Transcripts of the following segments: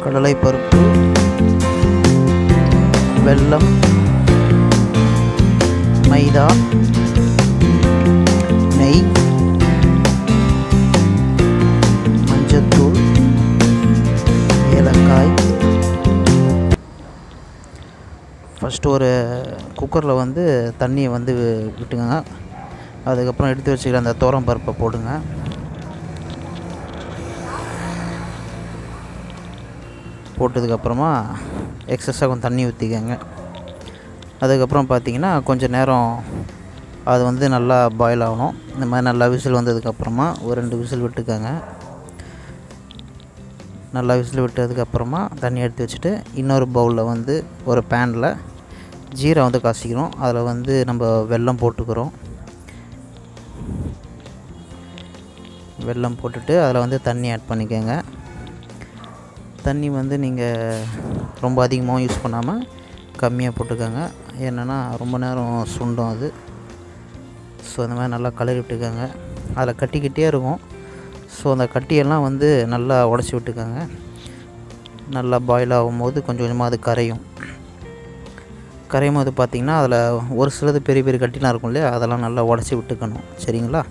கடலை பருப்பு வெல்லம் மைதா நெய் மஞ்சத்தூள் ஏலக்காய் ஃபஸ்ட்டு ஒரு குக்கரில் வந்து தண்ணியை வந்து விட்டுங்க அதுக்கப்புறம் எடுத்து வச்சுக்கிற அந்த தோரம் பருப்பை போடுங்க போட்டதுக்கப்புறமா எக்ஸஸாக கொஞ்சம் தண்ணி ஊற்றிக்கங்க அதுக்கப்புறம் பார்த்தீங்கன்னா கொஞ்சம் நேரம் அது வந்து நல்லா பாயில் ஆகணும் இந்த மாதிரி நல்லா விசில் வந்ததுக்கப்புறமா ஒரு ரெண்டு விசில் விட்டுக்கோங்க நல்லா விசில் விட்டதுக்கப்புறமா தண்ணி எடுத்து வச்சுட்டு இன்னொரு பவுலில் வந்து ஒரு பேனில் ஜீரா வந்து காசிக்கிறோம் அதில் வந்து நம்ம வெல்லம் போட்டுக்கிறோம் வெல்லம் போட்டுட்டு அதில் வந்து தண்ணி ஆட் பண்ணிக்கோங்க தண்ணி வந்து நீங்கள் ரொம்ப அதிகமாகவும் யூஸ் பண்ணாமல் கம்மியாக போட்டுக்கோங்க என்னென்னா ரொம்ப நேரம் சுண்டும் அது ஸோ அந்த மாதிரி நல்லா கலரி விட்டுக்கோங்க அதில் கட்டிக்கிட்டே இருக்கும் ஸோ அந்த கட்டியெல்லாம் வந்து நல்லா உடச்சி விட்டுக்கோங்க நல்லா பாயில் ஆகும்போது கொஞ்சம் கொஞ்சமாக அது கரையும் கரையும் போது பார்த்திங்கன்னா அதில் ஒரு சிலது பெரிய பெரிய கட்டிலாம் இருக்கும் இல்லையா அதெல்லாம் நல்லா உடச்சி விட்டுக்கணும் சரிங்களா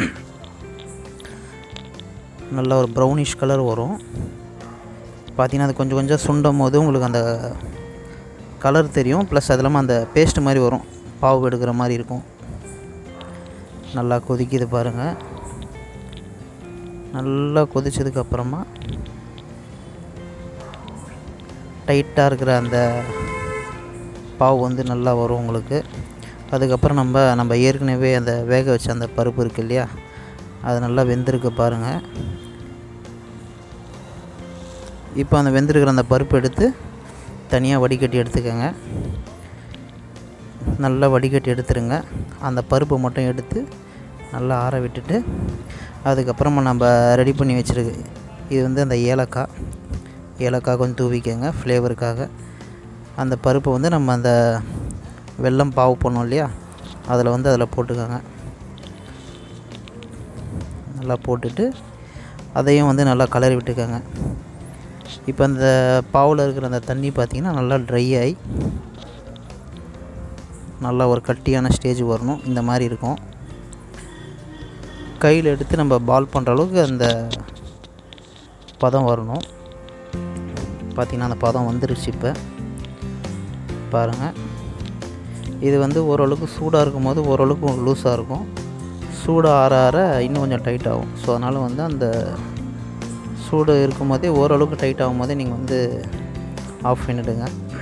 நல்ல ஒரு ப்ரௌனிஷ் கலர் வரும் பார்த்தீங்கன்னா அது கொஞ்சம் கொஞ்சம் சுண்டும் போது உங்களுக்கு அந்த கலர் தெரியும் ப்ளஸ் அது இல்லாமல் அந்த பேஸ்ட் மாதிரி வரும் பாவு எடுக்கிற மாதிரி இருக்கும் நல்லா கொதிக்குது பாருங்கள் நல்லா கொதிச்சதுக்கப்புறமா டைட்டாக இருக்கிற அந்த பாவு வந்து நல்லா வரும் உங்களுக்கு அதுக்கப்புறம் நம்ம நம்ம ஏற்கனவே அந்த வேக வச்ச அந்த பருப்பு இருக்கு இல்லையா அது நல்லா வெந்திருக்கு பாருங்கள் இப்போ அந்த வெந்திருக்கிற அந்த பருப்பு எடுத்து தனியாக வடிகட்டி எடுத்துக்கோங்க நல்லா வடிகட்டி எடுத்துருங்க அந்த பருப்பை மட்டும் எடுத்து நல்லா ஆற விட்டுட்டு அதுக்கப்புறமா நம்ம ரெடி பண்ணி வச்சுருக்கு இது வந்து அந்த ஏலக்காய் ஏலக்காய் கொஞ்சம் தூவிக்கங்க ஃப்ளேவருக்காக அந்த பருப்பை வந்து நம்ம அந்த வெல்லம் பாவு பண்ணோம் இல்லையா அதில் வந்து அதில் போட்டுக்கோங்க நல்லா போட்டுட்டு அதையும் வந்து நல்லா கலரி விட்டுக்கோங்க இப்போ அந்த பாவில் இருக்கிற அந்த தண்ணி பார்த்திங்கன்னா நல்லா ட்ரை ஆகி நல்லா ஒரு கட்டியான ஸ்டேஜ் வரணும் இந்த மாதிரி இருக்கும் கையில் எடுத்து நம்ம பால் பண்ணுற அளவுக்கு அந்த பதம் வரணும் பார்த்திங்கன்னா அந்த பதம் வந்துருச்சு இப்போ பாருங்கள் இது வந்து ஓரளவுக்கு சூடாக இருக்கும் போது ஓரளவுக்கு லூஸாக இருக்கும் சூடாக ஆற ஆற இன்னும் கொஞ்சம் டைட் ஆகும் ஸோ அதனால் வந்து அந்த சூடு இருக்கும் போதே ஓரளவுக்கு டைட் ஆகும் போதே நீங்கள் வந்து ஆஃப் பண்ணிவிடுங்க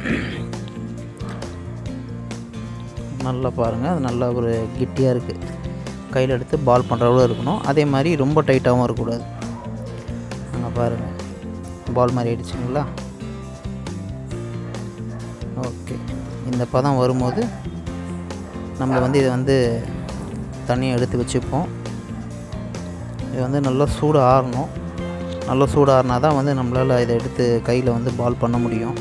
நல்லா பாருங்கள் அது நல்லா ஒரு கெட்டியாக இருக்குது கையில் எடுத்து பால் பண்ணுற அளவு இருக்கணும் அதே மாதிரி ரொம்ப டைட்டாகவும் இருக்கக்கூடாது அங்கே பாருங்கள் பால் மாதிரி ஆயிடுச்சுங்களா ஓகே இந்த பதம் வரும்போது நம்ம வந்து இதை வந்து தனியாக எடுத்து வச்சுப்போம் இது வந்து நல்லா சூடு ஆறணும் நல்லா சூடு ஆறினா தான் வந்து நம்மளால் இதை எடுத்து கையில் வந்து பால் பண்ண முடியும்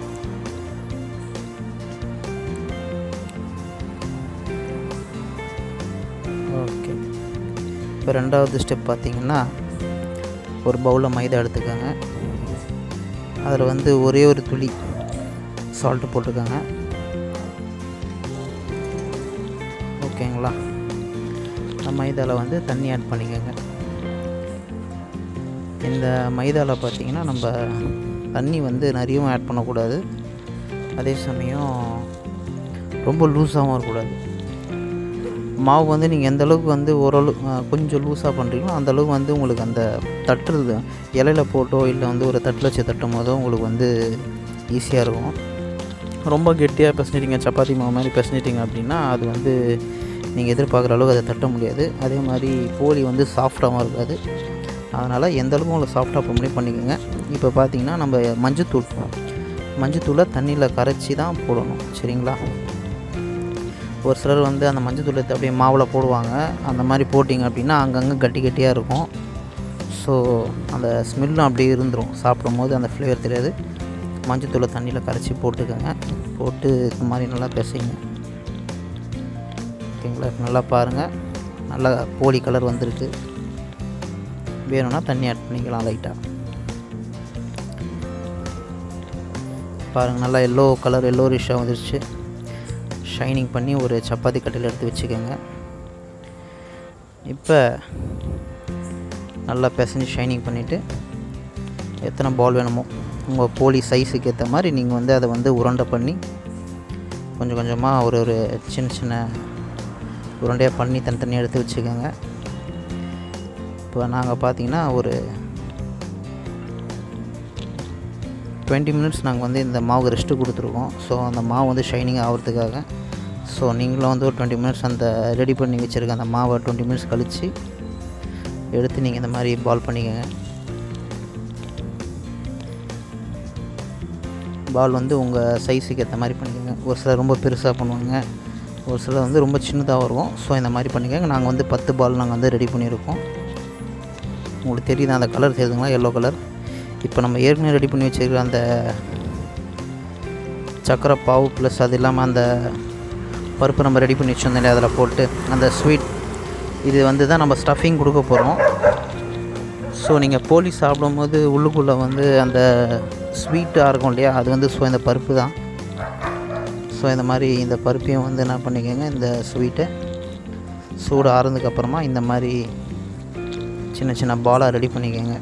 ஓகே இப்போ ரெண்டாவது ஸ்டெப் பார்த்திங்கன்னா ஒரு பவுலில் மைதா எடுத்துக்கோங்க அதில் வந்து ஒரே ஒரு துளி சால்ட்டு போட்டுக்கோங்க ஓகேங்களா அந்த மைதாவில் வந்து தண்ணி ஆட் பண்ணிக்கோங்க இந்த மைதாவில் பார்த்திங்கன்னா நம்ம தண்ணி வந்து நிறையவும் ஆட் பண்ணக்கூடாது அதே சமயம் ரொம்ப லூஸாகவும் இருக்கக்கூடாது மாவு வந்து நீங்கள் எந்த அளவுக்கு வந்து ஓரளவு அஹ், கொஞ்சம் லூஸாக பண்ணுறீங்களோ அந்த அளவுக்கு வந்து உங்களுக்கு அந்த தட்டுறது இலையில போட்டோ இல்லை வந்து ஒரு தட்டில் வச்சு தட்டும் போதோ உங்களுக்கு வந்து ஈஸியாக இருக்கும் ரொம்ப கெட்டியாக பிசைஞ்சிட்டிங்க சப்பாத்தி மாவு மாதிரி பிசைஞ்சிட்டிங்க அப்படின்னா அது வந்து நீங்கள் எதிர்பார்க்குற அளவுக்கு அதை தட்ட முடியாது அதே மாதிரி போலி வந்து சாஃப்டாகவும் இருக்காது அதனால் எந்த அளவுக்கு உங்களுக்கு சாஃப்டாக பண்ண முடியும் பண்ணிக்கோங்க இப்போ பார்த்தீங்கன்னா நம்ம மஞ்சத்தூள் மஞ்சத்தூளை தண்ணியில் கரைச்சி தான் போடணும் சரிங்களா ஒரு சிலர் வந்து அந்த மஞ்சத்தூளை எடுத்து அப்படியே மாவில் போடுவாங்க அந்த மாதிரி போட்டிங்க அப்படின்னா அங்கங்கே கட்டி கட்டியாக இருக்கும் ஸோ அந்த ஸ்மெல்லும் அப்படியே இருந்துரும் சாப்பிடும்போது அந்த ஃப்ளேவர் தெரியாது மஞ்சத்தூளை தண்ணியில் கரைச்சி போட்டுக்கோங்க போட்டு இந்த மாதிரி நல்லா பிசைங்க ஓகேங்களா இப்ப நல்லா பாருங்கள் நல்லா போலி கலர் வந்திருக்கு வேணும்னா தண்ணி ஆட் பண்ணிக்கலாம் லைட்டாக பாருங்கள் நல்லா எல்லோ கலர் எல்லோ ரிஷ்ஷாக வந்துருச்சு ஷைனிங் பண்ணி ஒரு சப்பாத்தி கட்டையில் எடுத்து வச்சுக்கோங்க இப்போ நல்லா பிசைஞ்சு ஷைனிங் பண்ணிவிட்டு எத்தனை பால் வேணுமோ உங்கள் போலி சைஸுக்கு ஏற்ற மாதிரி நீங்கள் வந்து அதை வந்து உருண்டை பண்ணி கொஞ்சம் கொஞ்சமாக ஒரு ஒரு சின்ன சின்ன உருண்டையாக பண்ணி தனித்தனியாக எடுத்து வச்சுக்கோங்க இப்போ நாங்கள் பார்த்தீங்கன்னா ஒரு டுவெண்ட்டி மினிட்ஸ் நாங்கள் வந்து இந்த மாவுக்கு ரெஸ்ட்டு கொடுத்துருக்கோம் ஸோ அந்த மாவு வந்து ஷைனிங் ஆகிறதுக்காக ஸோ நீங்களும் வந்து ஒரு டுவெண்ட்டி மினிட்ஸ் அந்த ரெடி பண்ணி வச்சுருக்க அந்த மாவை டுவெண்ட்டி மினிட்ஸ் கழித்து எடுத்து நீங்கள் இந்த மாதிரி பால் பண்ணிக்கோங்க பால் வந்து உங்கள் சைஸுக்கு ஏற்ற மாதிரி பண்ணிக்கோங்க ஒரு சிலர் ரொம்ப பெருசாக பண்ணுவாங்க ஒரு சிலர் வந்து ரொம்ப சின்னதாக வருவோம் ஸோ இந்த மாதிரி பண்ணிக்கோங்க நாங்கள் வந்து பத்து பால் நாங்கள் வந்து ரெடி பண்ணியிருக்கோம் உங்களுக்கு தெரியுது அந்த கலர் தெரியுதுங்களா எல்லோ கலர் இப்போ நம்ம ஏற்கனவே ரெடி பண்ணி வச்சுருக்கிற அந்த சக்கரை பாவு ப்ளஸ் அது இல்லாமல் அந்த பருப்பு நம்ம ரெடி பண்ணி வச்சுருந்தோம் இல்லையா அதில் போட்டு அந்த ஸ்வீட் இது வந்து தான் நம்ம ஸ்டஃபிங் கொடுக்க போகிறோம் ஸோ நீங்கள் போலி சாப்பிடும்போது உள்ளுக்குள்ளே வந்து அந்த ஸ்வீட்டாக இருக்கும் இல்லையா அது வந்து ஸோ இந்த பருப்பு தான் ஸோ இந்த மாதிரி இந்த பருப்பையும் வந்து என்ன பண்ணிக்கோங்க இந்த ஸ்வீட்டை சூடு ஆறுனதுக்கப்புறமா இந்த மாதிரி சின்ன சின்ன பாலாக ரெடி பண்ணிக்கோங்க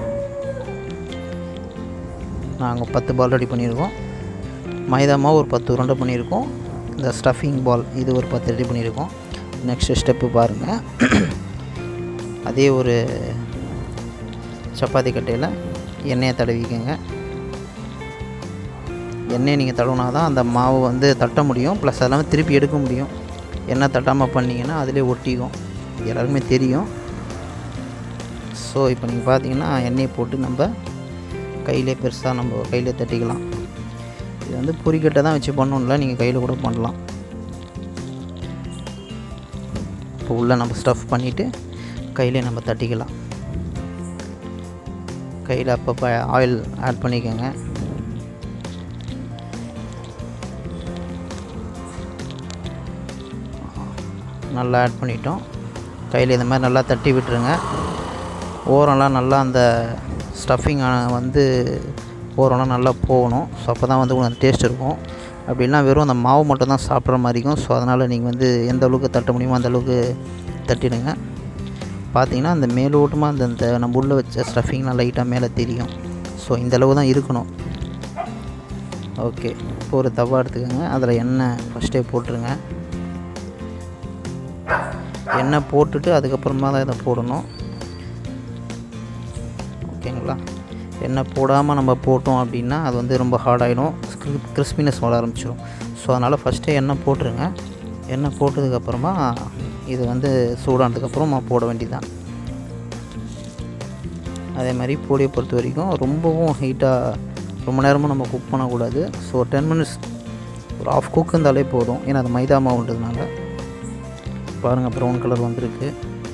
நாங்கள் பத்து பால் ரெடி பண்ணியிருக்கோம் மைதா மாவு ஒரு பத்து உருண்டை பண்ணியிருக்கோம் இந்த ஸ்டஃபிங் பால் இது ஒரு பத்து ரெடி பண்ணியிருக்கோம் நெக்ஸ்ட் ஸ்டெப்பு பாருங்கள் அதே ஒரு சப்பாத்தி கட்டையில் எண்ணெயை தடவிக்கங்க எண்ணெயை நீங்கள் தடவினா தான் அந்த மாவு வந்து தட்ட முடியும் ப்ளஸ் அதெல்லாமே திருப்பி எடுக்க முடியும் எண்ணெய் தட்டாமல் பண்ணிங்கன்னா அதிலே ஒட்டிக்கும் இது எல்லாருக்குமே தெரியும் ஸோ இப்போ நீங்கள் பார்த்தீங்கன்னா எண்ணெயை போட்டு நம்ம கையிலே பெருசாக நம்ம கையிலே தட்டிக்கலாம் இது வந்து பொரிக்கட்டை தான் வச்சு பண்ணணும்ல நீங்கள் கையில் கூட பண்ணலாம் இப்போ உள்ளே நம்ம ஸ்டஃப் பண்ணிவிட்டு கையிலே நம்ம தட்டிக்கலாம் கையில் அப்பப்போ ஆயில் ஆட் பண்ணிக்கோங்க நல்லா ஆட் பண்ணிட்டோம் கையில் இந்த மாதிரி நல்லா தட்டி விட்டுருங்க ஓரம்லாம் நல்லா அந்த ஸ்டஃபிங் வந்து ஓரம்லாம் நல்லா போகணும் ஸோ அப்போ தான் வந்து உங்களுக்கு டேஸ்ட் இருக்கும் அப்படின்னா வெறும் அந்த மாவு மட்டும் தான் சாப்பிட்ற மாதிரி இருக்கும் ஸோ அதனால் நீங்கள் வந்து எந்த அளவுக்கு தட்ட முடியுமோ அந்த அளவுக்கு தட்டிடுங்க பார்த்தீங்கன்னா அந்த மேலோட்டமாக அந்த அந்த நம்ம உள்ளே வச்ச ஸ்டஃபிங்லாம் லைட்டாக மேலே தெரியும் ஸோ இந்த அளவு தான் இருக்கணும் ஓகே இப்போ ஒரு தவா எடுத்துக்கோங்க அதில் எண்ணெய் ஃபஸ்ட்டே போட்டுருங்க எண்ணெய் போட்டுட்டு அதுக்கப்புறமா தான் இதை போடணும் ஓகேங்களா எண்ணெய் போடாமல் நம்ம போட்டோம் அப்படின்னா அது வந்து ரொம்ப ஹார்டாகிடும் கிறிஸ்பினஸ் வர ஆரம்பிச்சிடும் ஸோ அதனால் ஃபஸ்ட்டே எண்ணெய் போட்டுருங்க எண்ணெய் போட்டதுக்கப்புறமா இது வந்து சூடானதுக்கப்புறமா போட வேண்டியதான் அதே மாதிரி பொடியை பொறுத்த வரைக்கும் ரொம்பவும் ஹீட்டாக ரொம்ப நேரமும் நம்ம குக் பண்ணக்கூடாது ஸோ டென் மினிட்ஸ் ஒரு ஆஃப் குக் இருந்தாலே போதும் ஏன்னா அது மைதா மாவுன்றதுனால பாருங்கள் ப்ரௌன் கலர் வந்திருக்கு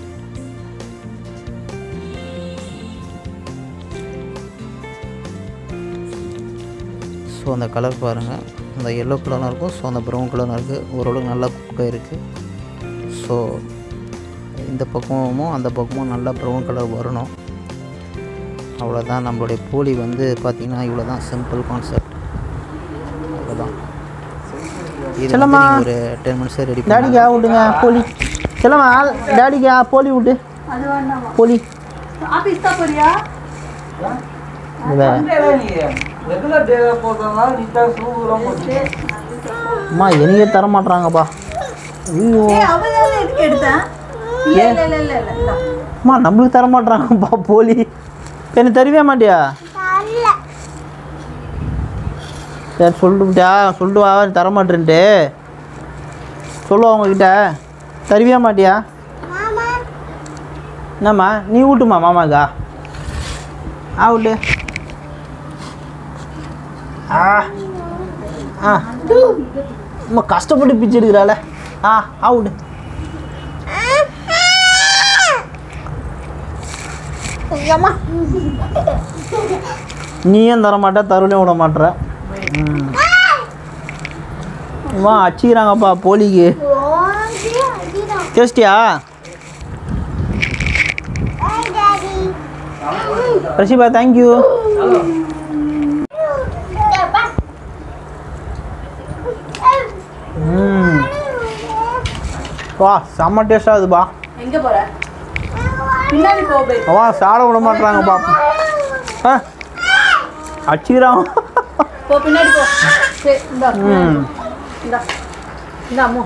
ஸோ அந்த கலர் பாருங்கள் அந்த எல்லோ கலரும் இருக்கும் ஸோ அந்த ப்ரௌன் கலரும் இருக்குது ஓரளவுக்கு நல்லா குக் ஆகிருக்கு ஸோ இந்த பக்கமும் அந்த பக்கமும் நல்லா ப்ரௌன் கலர் வரணும் அவ்வளோதான் நம்மளுடைய போலி வந்து பார்த்திங்கன்னா இவ்வளோ தான் சிம்பிள் கான்செப்ட் அவ்வளோதான் இது வந்து செல்லம்மா. நீங்க ஒரு டென் மினிட்ஸே ரெடி பண்ணி டாடிக்கா விட்டுங்க போலி செல்லம்மா டாடிக்கா போலி விட்டு போலி ஆபீஸ் தான் போறியா இந்த ரெகுலர் டே போகிறதுனால நீட்டாக சூப்பராக போச்சு அம்மா எனக்கே தர மாட்றாங்கப்பா ஐயோ ஏய் அவதால எதுக்கு எடுத்தேன் இல்ல இல்ல இல்ல இல்ல இல்ல இந்தா. அம்மா நம்மளுக்கு தர மாட்றாங்கப்பா போலி எனக்கு தருவே மாட்டியா சரி சொல்லிட்டுட்டா சொல்லிட்டு வா தர மாட்டேன்ட்டு சொல்லுவா உங்ககிட்ட தருவியா மாட்டியா என்னம்மா நீ ஊட்டுமா மாமாக்கா ஆ விட்டு ஆ ஆ அம்மா கஷ்டப்பட்டு பிச்சு எடுக்கிறாள ஆ ஆ விடு நீயும் தர மாட்ட தருளையும் விட மாட்ற ம். அம்மா அடிச்சுக்கிறாங்கப்பா போலிக்கு டேஸ்டியா ரஷிபா தேங்க்யூ வா செம்ம டேஸ்டாக இருக்குப்பா எங்க போற பின்னாடி போ போய் அவா சாட விட மாட்றாங்க பாப்பா ஆ அடிச்சுக்கிறான் போ பின்னாடி போ சரி இந்தா ம் இந்தா இந்தா அம்மு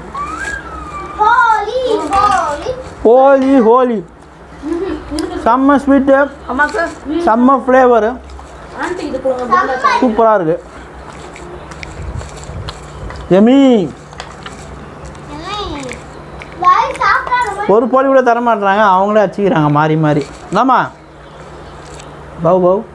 ஹோலி ஹோலி செம்ம ஸ்வீட்டு அம்மாக்கு செம்ம ஃப்ளேவரு ஆண்டி இது கொடுங்க போண்டா சாப்பிடு. சூப்பராக இருக்கு எமி ஒரு போலி கூட தர மாட்றாங்க அவங்களே அடிச்சுக்கிறாங்க மாறி மாறி என்னம்மா பவு பவு